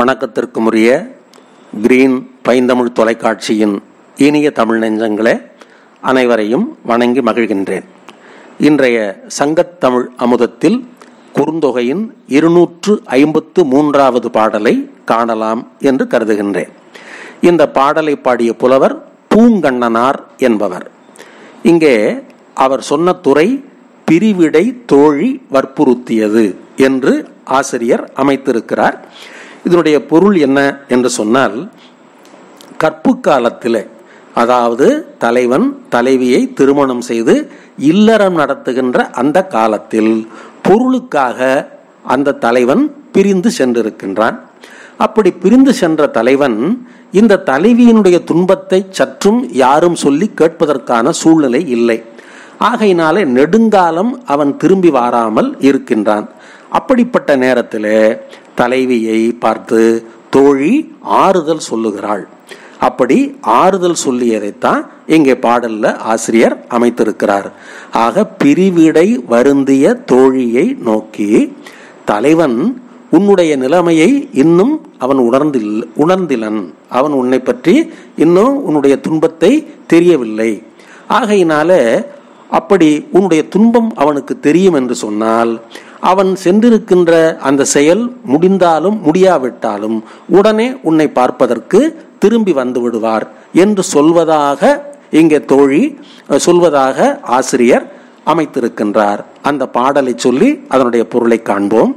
வணக்கத்திற்குரிய கிரீன் பைந்தமிழ் தொலைக்காட்சியின் இனிய தமிழ் நெஞ்சங்களே அனைவரையும் வணங்கி மகிழ்கின்றேன் இன்றைய சங்கத்தமிழ் அமுதத்தில் குறுந்தொகையின் இருநூற்று ஐம்பத்து மூன்றாவது பாடலை காணலாம் என்று கருதுகின்றேன் இந்த பாடலை பாடிய புலவர் பூங்கண்ணனார் என்பவர் இங்கே அவர் சொன்ன துறை பிரிவிடை தோழி வற்புறுத்தியது என்று ஆசிரியர் அமைத்திருக்கிறார் இதனுடைய பொருள் என்ன என்று சொன்னால் கற்பு காலத்தில் அதாவது தலைவன் தலைவியை திருமணம் செய்து இல்லறம் நடத்துகின்ற அந்த காலத்தில் பொருளுக்காக அந்த தலைவன் பிரிந்து சென்றிருக்கின்றான் அப்படி பிரிந்து சென்ற தலைவன் இந்த தலைவியினுடைய துன்பத்தை சற்றும் யாரும் சொல்லி கேட்பதற்கான சூழ்நிலை இல்லை ஆகையினாலே நெடுங்காலம் அவன் திரும்பி வாராமல் இருக்கின்றான் அப்படிப்பட்ட நேரத்தில் தலைவியை பார்த்து தோழி ஆறுதல் சொல்லுகிறாள் அப்படி ஆறுதல் சொல்லியதைத்தான் இங்கே பாடல்ல ஆசிரியர் அமைத்திருக்கிறார் ஆக பிரிவிடை வருந்திய தோழியை நோக்கி தலைவன் உன்னுடைய நிலைமையை இன்னும் அவன் உணர்ந்தில் உணர்ந்திலன் அவன் உன்னை பற்றி இன்னும் உன்னுடைய துன்பத்தை தெரியவில்லை ஆகையினால அப்படி உன்னுடைய துன்பம் அவனுக்கு தெரியும் என்று சொன்னால் அவன் சென்றிருக்கின்ற அந்த செயல் முடிந்தாலும் முடியாவிட்டாலும் உடனே உன்னை பார்ப்பதற்கு திரும்பி வந்து விடுவார் என்று சொல்வதாக இங்கே தோழி சொல்வதாக ஆசிரியர் அமைத்திருக்கின்றார் அந்த பாடலை சொல்லி அதனுடைய பொருளை காண்போம்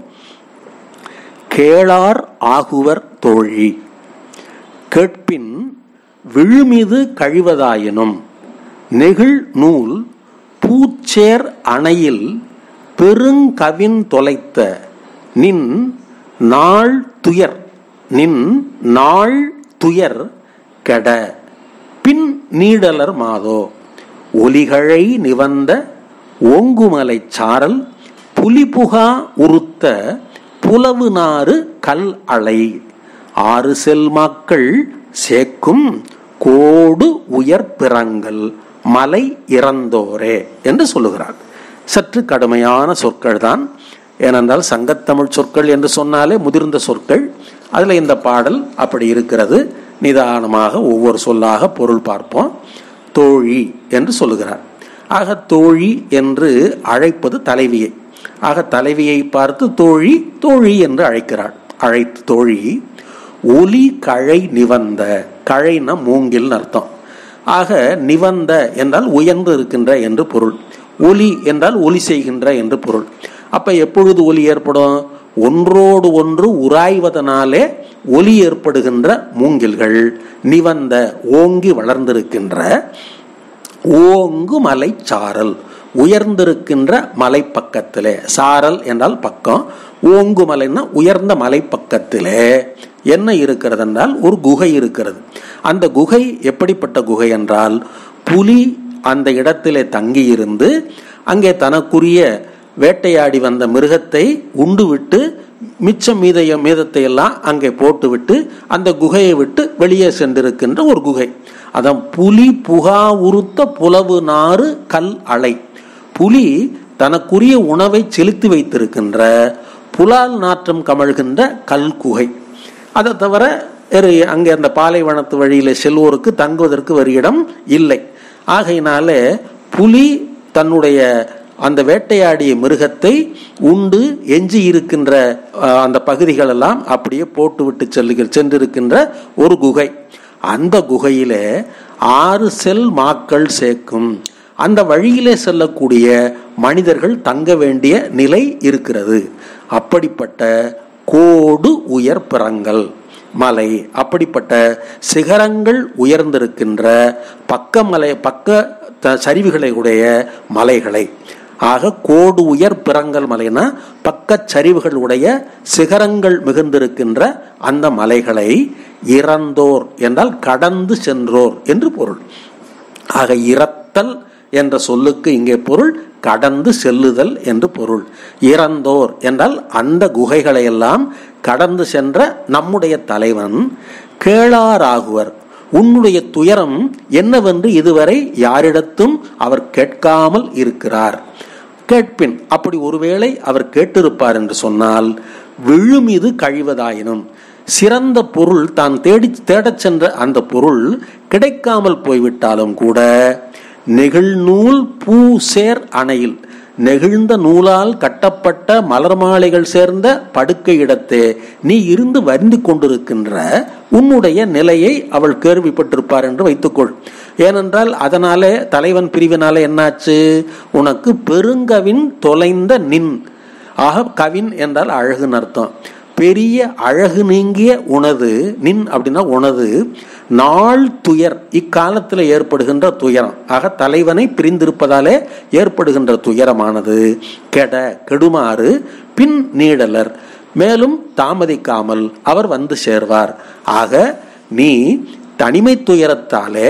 கேளார் ஆகுவர் தோழி கேட்பின் விழுமிது கழிவதாயினும் நெகிழ் நூல் பூச்சேர் அணையில் பெருங்கவின் தொலைத்த நின் நாள் துயர் நின் நாள் துயர் கெட பின் நீடலர் மாதோ ஒலிகழை நிவந்த ஓங்குமலை சாரல் புலிபுகா உறுத்த புலவு நாறு கல் அலை ஆறு செல்மாக்கள் சேக்கும் கோடு உயர் பிறங்கள் மலை இறந்தோரே என்று சொல்லுகிறார் சற்று கடுமையான சொற்கள் தான் ஏனென்றால் சங்கத்தமிழ் சொற்கள் என்று சொன்னாலே முதிர்ந்த சொற்கள் அதில் இந்த பாடல் அப்படி இருக்கிறது நிதானமாக ஒவ்வொரு சொல்லாக பொருள் பார்ப்போம் தோழி என்று சொல்லுகிறார் ஆக தோழி என்று அழைப்பது தலைவியை ஆக தலைவியை பார்த்து தோழி தோழி என்று அழைக்கிறாள் அழைத்து தோழி ஒலி கழை நிவந்த கழைன மூங்கில் அர்த்தம் ஆக நிவந்த என்றால் உயர்ந்து இருக்கின்ற என்று பொருள் ஒலி என்றால் ஒலி செய்கின்ற என்று பொருள் அப்ப எப்பொழுது ஒலி ஏற்படும் ஒன்றோடு ஒன்று உராய்வதனாலே ஒலி ஏற்படுகின்ற மூங்கில்கள் நிவந்த ஓங்கி வளர்ந்திருக்கின்ற ஓங்கு மலை சாரல் உயர்ந்திருக்கின்ற மலை பக்கத்திலே சாரல் என்றால் பக்கம் ஓங்கு மலைன்னா உயர்ந்த மலை பக்கத்திலே என்ன இருக்கிறது என்றால் ஒரு குகை இருக்கிறது அந்த குகை எப்படிப்பட்ட குகை என்றால் புலி அந்த இடத்திலே தங்கியிருந்து அங்கே தனக்குரிய வேட்டையாடி வந்த மிருகத்தை உண்டு விட்டு மிச்சம் மீதைய மீதத்தை எல்லாம் அங்கே போட்டுவிட்டு அந்த குகையை விட்டு வெளியே சென்றிருக்கின்ற ஒரு குகை அதான் புலி புகா உறுத்த புலவு நாறு கல் அலை புலி தனக்குரிய உணவை செலுத்தி வைத்திருக்கின்ற புலால் நாற்றம் கமழ்கின்ற கல் குகை அதை தவிர அங்கே அந்த பாலைவனத்து வழியில் செல்வோருக்கு தங்குவதற்கு ஒரு இடம் இல்லை ஆகையினால புலி தன்னுடைய அந்த வேட்டையாடிய மிருகத்தை உண்டு எஞ்சி இருக்கின்ற அந்த பகுதிகள் எல்லாம் அப்படியே போட்டுவிட்டு செல்லுகிற சென்றிருக்கின்ற ஒரு குகை அந்த குகையில ஆறு செல் மாக்கள் சேர்க்கும் அந்த வழியிலே செல்லக்கூடிய மனிதர்கள் தங்க வேண்டிய நிலை இருக்கிறது அப்படிப்பட்ட கோடு உயர் பிறங்கள் மலை அப்படிப்பட்ட சிகரங்கள் உயர்ந்திருக்கின்ற பக்க மலை பக்க சரிவுகளை உடைய மலைகளை ஆக கோடு உயர் பிறங்கள் மலைனா பக்க சரிவுகள் உடைய சிகரங்கள் மிகுந்திருக்கின்ற அந்த மலைகளை இறந்தோர் என்றால் கடந்து சென்றோர் என்று பொருள் ஆக இறத்தல் என்ற சொல்லுக்கு இங்கே பொருள் கடந்து செல்லுதல் என்று பொருள் இறந்தோர் என்றால் அந்த குகைகளை எல்லாம் கடந்து சென்ற நம்முடைய தலைவன் கேளாராகுவர் உன்னுடைய துயரம் என்னவென்று இதுவரை யாரிடத்தும் அவர் கேட்காமல் இருக்கிறார் கேட்பின் அப்படி ஒருவேளை அவர் கேட்டிருப்பார் என்று சொன்னால் விழுமிது கழிவதாயினும் சிறந்த பொருள் தான் தேடி தேடச் சென்ற அந்த பொருள் கிடைக்காமல் போய்விட்டாலும் கூட நெகிழ்நூல் பூ சேர் அணையில் நெகிழ்ந்த நூலால் கட்டப்பட்ட மலர் மாலைகள் சேர்ந்த படுக்கை இடத்தே நீ இருந்து வருந்தி கொண்டிருக்கின்ற உன்னுடைய நிலையை அவள் கேள்விப்பட்டிருப்பார் என்று வைத்துக்கொள் ஏனென்றால் அதனாலே தலைவன் பிரிவினாலே என்னாச்சு உனக்கு பெருங்கவின் தொலைந்த நின் ஆக கவின் என்றால் அழகுன்னு அர்த்தம் பெரிய அழகு நீங்கிய உனது நின் அப்படின்னா உனது நாள் துயர் இக்காலத்தில் ஏற்படுகின்ற துயரம் ஆக தலைவனை பிரிந்திருப்பதாலே ஏற்படுகின்ற துயரமானது கெட கெடுமாறு பின் நீடலர் மேலும் தாமதிக்காமல் அவர் வந்து சேர்வார் ஆக நீ தனிமை துயரத்தாலே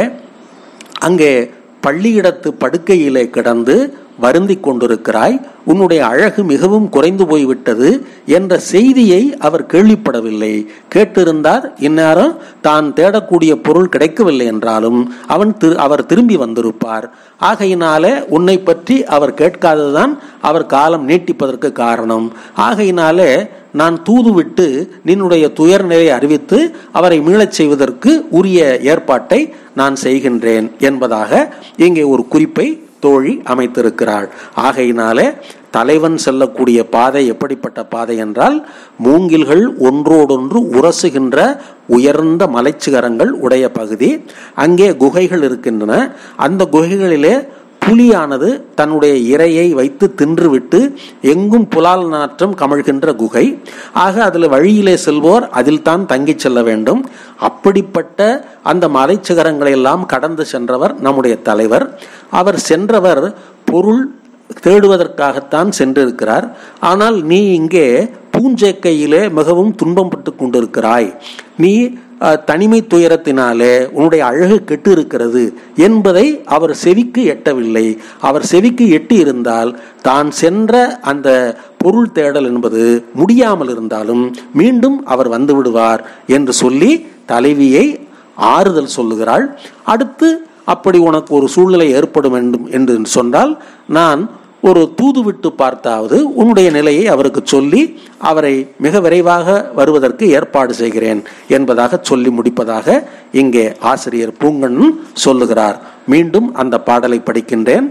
அங்கே பள்ளியிடத்து படுக்கையிலே கிடந்து வருந்தி கொண்டிருக்கிறாய் உன்னுடைய அழகு மிகவும் குறைந்து போய்விட்டது என்ற செய்தியை அவர் கேள்விப்படவில்லை கேட்டிருந்தார் இந்நேரம் தான் தேடக்கூடிய பொருள் கிடைக்கவில்லை என்றாலும் அவன் திரு அவர் திரும்பி வந்திருப்பார் ஆகையினாலே உன்னை பற்றி அவர் கேட்காததுதான் அவர் காலம் நீட்டிப்பதற்கு காரணம் ஆகையினாலே நான் தூதுவிட்டு நின்னுடைய துயர் நிலை அறிவித்து அவரை மீளச் செய்வதற்கு உரிய ஏற்பாட்டை நான் செய்கின்றேன் என்பதாக இங்கே ஒரு குறிப்பை தோழி அமைத்திருக்கிறாள் ஆகையினாலே தலைவன் செல்லக்கூடிய பாதை எப்படிப்பட்ட பாதை என்றால் மூங்கில்கள் ஒன்றோடொன்று உரசுகின்ற உயர்ந்த மலைச்சிகரங்கள் உடைய பகுதி அங்கே குகைகள் இருக்கின்றன அந்த குகைகளிலே புலியானது தன்னுடைய இரையை வைத்து தின்றுவிட்டு எங்கும் புலால் நாற்றம் கமழ்கின்ற குகை ஆக அதில் வழியிலே செல்வோர் அதில் தான் தங்கிச் செல்ல வேண்டும் அப்படிப்பட்ட அந்த மலைச்சிகரங்களை எல்லாம் கடந்து சென்றவர் நம்முடைய தலைவர் அவர் சென்றவர் பொருள் தேடுவதற்காகத்தான் சென்றிருக்கிறார் ஆனால் நீ இங்கே பூஞ்சேக்கையிலே மிகவும் துன்பம் பட்டு கொண்டிருக்கிறாய் நீ தனிமை துயரத்தினாலே உன்னுடைய அழகு கெட்டு இருக்கிறது என்பதை அவர் செவிக்கு எட்டவில்லை அவர் செவிக்கு எட்டி இருந்தால் தான் சென்ற அந்த பொருள் தேடல் என்பது முடியாமல் இருந்தாலும் மீண்டும் அவர் வந்து விடுவார் என்று சொல்லி தலைவியை ஆறுதல் சொல்லுகிறாள் அடுத்து அப்படி உனக்கு ஒரு சூழ்நிலை ஏற்படும் வேண்டும் என்று சொன்னால் நான் ஒரு தூது விட்டு பார்த்தாவது உன்னுடைய நிலையை அவருக்கு சொல்லி அவரை மிக விரைவாக வருவதற்கு ஏற்பாடு செய்கிறேன் என்பதாக சொல்லி முடிப்பதாக இங்கே ஆசிரியர் பூங்கண்ணன் சொல்லுகிறார் மீண்டும் அந்த பாடலை படிக்கின்றேன்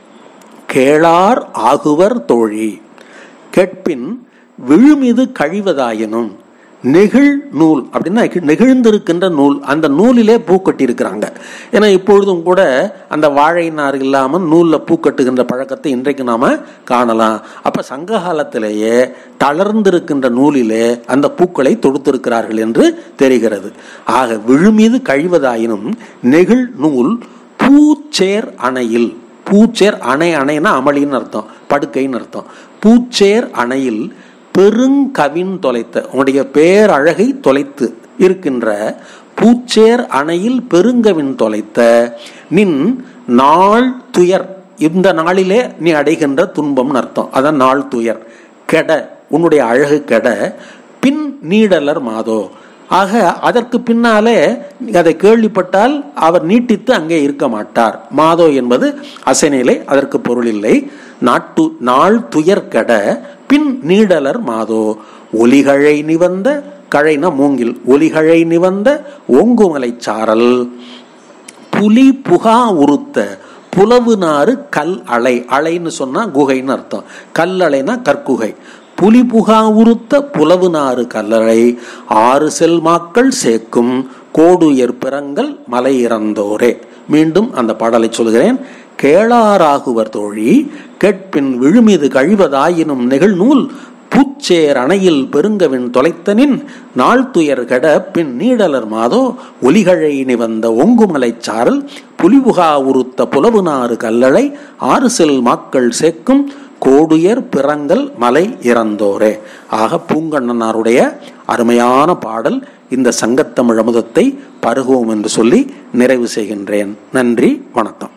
கேளார் ஆகுவர் தோழி கேட்பின் விழுமிது கழிவதாயினும் நெகிழ் நூல் அப்படின்னா நெகிழ்ந்திருக்கின்ற நூல் அந்த நூலிலே பூ கட்டியிருக்கிறாங்க ஏன்னா இப்பொழுதும் கூட அந்த வாழை நார் இல்லாமல் நூலில் பூ கட்டுகின்ற பழக்கத்தை இன்றைக்கு நாம காணலாம் அப்ப சங்க காலத்திலேயே தளர்ந்திருக்கின்ற நூலிலே அந்த பூக்களை தொடுத்திருக்கிறார்கள் என்று தெரிகிறது ஆக விழுமீது கழிவதாயினும் நெகிழ் நூல் பூச்சேர் அணையில் பூச்சேர் அணை அணைனா அமளின்னு அர்த்தம் படுக்கைன்னு அர்த்தம் பூச்சேர் அணையில் பெருங்கவின் தொலைத்த உன்னுடைய பேரழகை தொலைத்து இருக்கின்ற பூச்சேர் அணையில் பெருங்கவின் தொலைத்த நின் நாள் துயர் இந்த நாளிலே நீ அடைகின்ற துன்பம்னு அர்த்தம் அதான் நாள் துயர் கெட உன்னுடைய அழகு கெட பின் நீடலர் மாதோ ஆக அதற்கு பின்னாலே அதை கேள்விப்பட்டால் அவர் நீட்டித்து அங்கே இருக்க மாட்டார் மாதோ என்பது அசைநிலை அதற்கு பொருள் இல்லை நாட்டு நாள் துயர் கெட பின் நீடலர் மாதோ ஒலிகழை நிவந்த கழைன மூங்கில் ஒலிகழை நிவந்த ஓங்குமலை சாரல் புலி புகா உறுத்த புலவு நாறு கல் அலை அலைன்னு சொன்னா குகைன்னு அர்த்தம் கல் அலைனா கற்குகை புலி புகா உறுத்த புலவு நாறு கல்லறை ஆறு செல்மாக்கள் சேர்க்கும் கோடுயர் பிறங்கள் மலை இறந்தோரே மீண்டும் அந்த பாடலை சொல்கிறேன் கேளாராகுவர் தோழி கேட்பின் விழுமிது கழிவதாயினும் நிகழ்நூல் பூச்சேர் அணையில் பெருங்கவின் தொலைத்தனின் நாள் துயர் கெட பின் நீடலர் மாதோ ஒலிகழை நிவந்த ஒங்குமலைச் சாரல் புலிபுகா உறுத்த புலவுநாறு கல்லளை ஆறு செல் மாக்கள் சேர்க்கும் கோடுயர் பிறங்கள் மலை இறந்தோரே ஆக பூங்கண்ணனாருடைய அருமையான பாடல் இந்த சங்கத்தமிழ் அமுதத்தை பருகுவோம் என்று சொல்லி நிறைவு செய்கின்றேன் நன்றி வணக்கம்